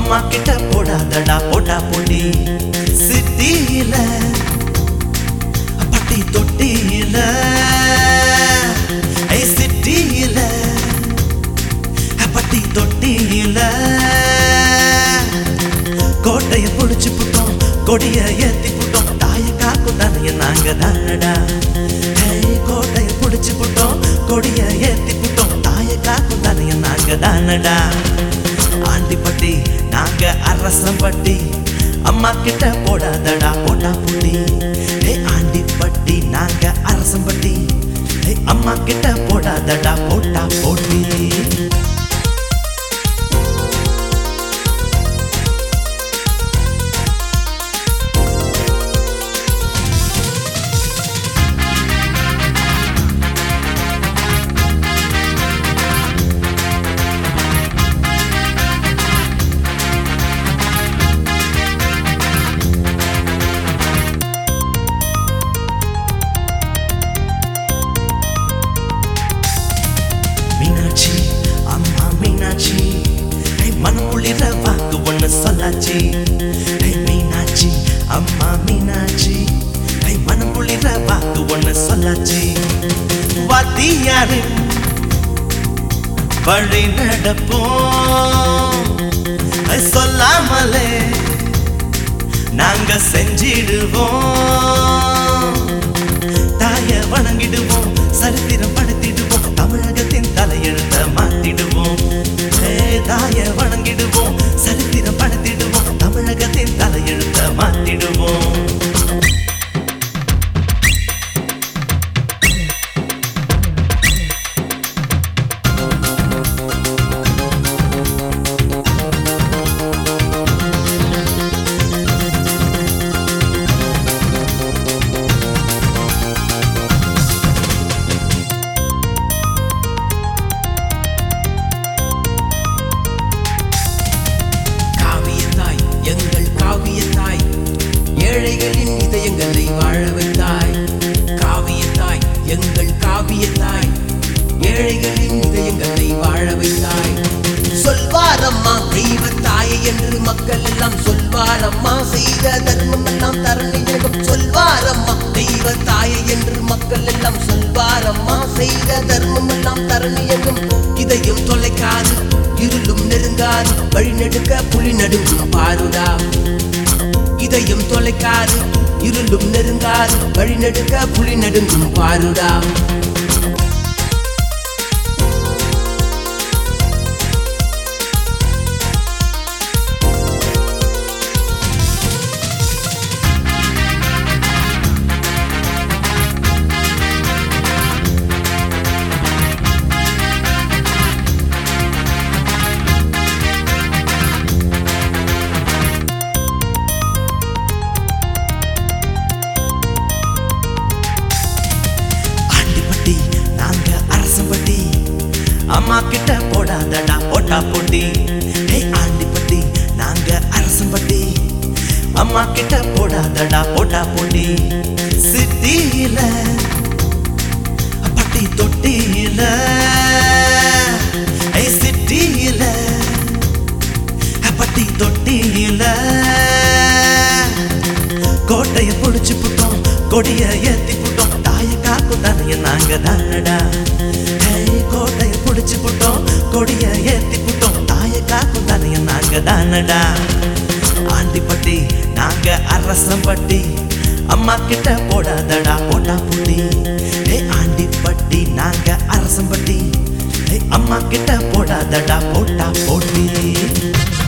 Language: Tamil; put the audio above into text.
அம்மா கிட்ட போடாதடா போட்டா போட்டி சிட்டியில பட்டி தொட்டியில ஐ சிட்டியில பட்டி தொட்டியில கோட்டைய புடிச்சு புட்டோம் கொடிய ஏத்தி புட்டோம் தாய காக்கும் தானைய நாங்க தானடா ஏய், கோட்டைய புடிச்சு புட்டோம் கொடிய ஏத்தி புட்டோம் தாய காக்கும் தானைய நாங்க தானடா ஆண்டிப்பட்டி நாங்க அரசம்பட்டி அம்மா கிட்ட போடாதடா போட்டா புட்டி ஏ ஆண்டிப்பட்டி நாங்க அரசம்பட்டி ஏ அம்மா கிட்ட போடாதடா போட்டா போட்டி மீனாட்சி அம்மா மீனாட்சி ஐ, மனம் குளிர வாக்கு ஒண்ணு சொல்லாச்சி ஐ, மீனாட்சி அம்மா மீனாட்சி ஐ, மனம் குளிர வாக்கு ஒண்ணு சொல்லாச்சி வாத்தியாரு வழி நடப்போம் ஐ, சொல்லாமலே நாங்க செஞ்சிடுவோம் தாய வணங்கிடுவோம் சரித்திரம் படுத்திடுவோம் தமிழகத்தின் தலையெழுத்த மாத்திடுவோம் ஏ, தாய வணங்கிடுவோம் சரித்திரம் படுத்திடுவோம் தமிழகத்தின் தலையெழுத்த மாத்திடுவோம் காவியத்தாய் எங்கள் காவியத்தாய் ஏழைகளின் இதயங்களை வாழ வைத்தாய் காவியத்தாய் எங்கள் காவியத்தாய் ஏழைகளின் இதயங்களை வாழ வைத்தாய் சொல்வாரம்மா தெய்வத்தாயை என்று மக்கள் எல்லாம் சொல்வாரம்மா செய்த தர்மம் எல்லாம் தரணியகம் சொல்வாரம்மா தெய்வத்தாயை என்று மக்கள் எல்லாம் சொல்வாரம்மா செய்த தர்மம் எல்லாம் தரணியகம் இதையும் தொலைக்காது இருளும் நெருங்காது வழிநெடுக்க புலி நடுங்கும் பாருடா இதையும் தொலைக்காது இருளும் நெருங்காது வழிநெடுக்க புலி நடுங்கும் பாருடா ஆண்டிப்பட்டி நாங்க அரசம்பட்டி அம்மா கிட்ட போடாதடா போட்டா போட்டி ஹே ஆண்டிப்பட்டி நாங்க அரசம்பட்டி அம்மா கிட்ட போடாதடா போட்டா போட்டி சிட்டியில பட்டி தொட்டியில ஐ சிட்டியில பட்டி தொட்டியில கோட்டைய புடிச்சு புட்டோம் கொடிய ஏத்தி புட்டோம் தாய காக்கும் தானைய நாங்க தானடா ஏய், கோட்டைய புடிச்சு புட்டோம் கொடிய ஏத்தி புட்டோம் தாய காக்கும் தானைய நாங்க தானடா ஆண்டிப்பட்டி நாங்க அரசம்பட்டி அம்மா கிட்ட போடாதடா போட்டா பூட்டி ஏ ஆண்டிப்பட்டி நாங்க அரசம்பட்டி ஏய், அம்மா கிட்ட போடாதடா போட்டா போட்டி